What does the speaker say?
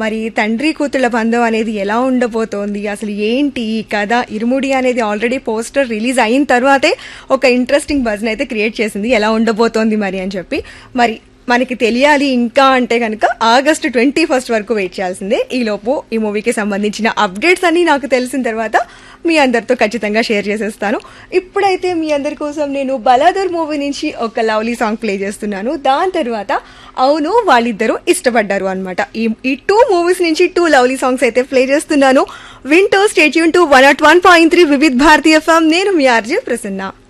మరి తండ్రి కూతుళ్ళ బంధం అనేది ఎలా ఉండబోతోంది అసలు ఏంటి ఈ కథ ఇరుముడి అనేది ఆల్రెడీ పోస్టర్ రిలీజ్ అయిన తర్వాతే ఒక ఇంట్రెస్టింగ్ బజ్ని అయితే క్రియేట్ చేసింది ఎలా ఉండబోతోంది మరి అని చెప్పి మరి మనకి తెలియాలి ఇంకా అంటే కనుక ఆగస్ట్ ట్వంటీ ఫస్ట్ వరకు వెయిట్ చేయాల్సిందే ఈలోపు ఈ మూవీకి సంబంధించిన అప్డేట్స్ అన్ని నాకు తెలిసిన తర్వాత మీ అందరితో ఖచ్చితంగా షేర్ చేసేస్తాను ఇప్పుడైతే మీ అందరి కోసం నేను బలాదర్ మూవీ నుంచి ఒక లవ్లీ సాంగ్ ప్లే చేస్తున్నాను దాని తర్వాత అవును వాళ్ళిద్దరూ ఇష్టపడ్డారు అనమాట ఈ ఈ టూ మూవీస్ నుంచి టూ లవ్లీ సాంగ్స్ అయితే ప్లే చేస్తున్నాను వింటో stay tuned to one not one point three Vividh Bharati FM నేను మీ ఆర్జే ప్రసన్న